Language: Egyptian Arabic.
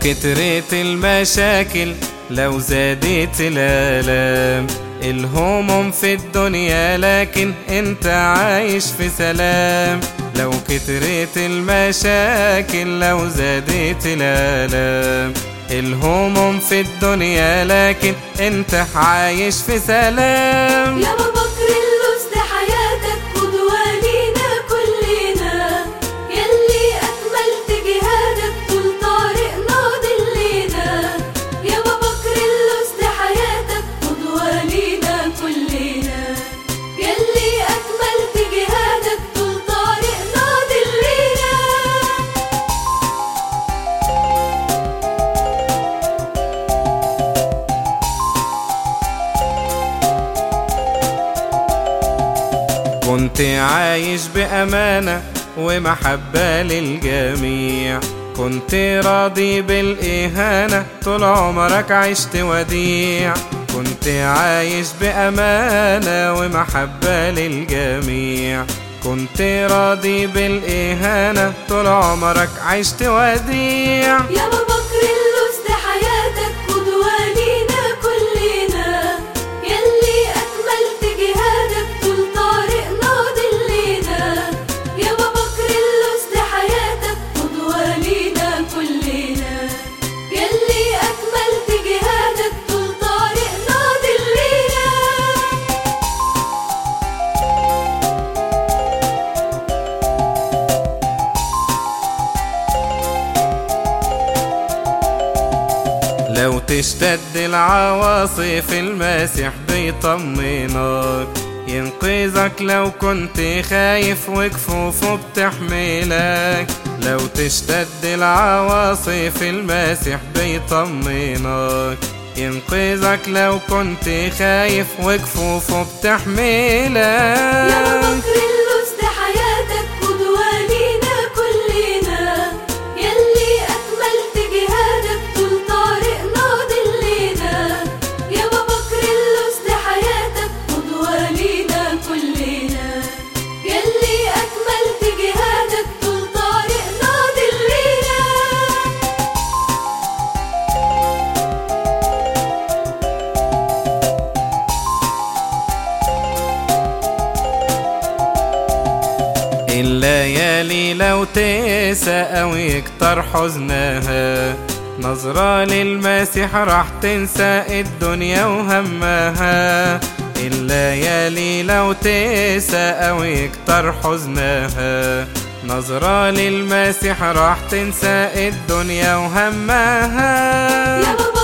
كترت المشاكل لو زادت الآلام الهموم في الدنيا لكن انت عايش في سلام لو كترت المشاكل لو زادت الآلام الهموم في الدنيا لكن انت عايش في سلام يا ابو بكر اللوز حياتك قدوة لينا كلنا يلي أكملت جهادك طول طريقنا ضلينا يا ابو بكر اللوز حياتك قدوة لينا كلنا يلي أكملت جهادك طول طريقنا ضلينا كنت عايش بأمانة ومحبة للجميع كنت راضي بالإهانة طول عمرك عشت وديع كنت عايش بأمانة ومحبة للجميع كنت راضي بالإهانة طول عمرك عشت وديع يا ابو بكر اللوز حياتك قدوة لينا كلنا يلي أكملت جهادك طول طريقنا ضلينا يا ابو بكر اللوز حياتك قدوة لينا كلنا يلي أكملت جهادك طول طريقنا ضلينا لو تشتد العواصف الماسح بيطمنك ينقذك لو كنت خايف وكفوفه بتحملك لو تشتد العواصف الماسح بيطمنك ينقذك لو كنت خايف وكفوفه يا بتحملك ابو بكر اللوز حياتك قدوة لينا كلنا يلي أكملت جهادك طول طريقنا ضلينا يا ابو بكر اللوز حياتك قدوة لينا كلنا يلي أكملت جهادك طول طريقنا ضلينا الليالي لو تقسى أو يكتر حزنها نظرة للمسيح راح تنسى الدنيا وهمها الليالي لو تقسى أو يكتر حزنها نظرة للمسيح راح تنسى الدنيا وهمها يا ابو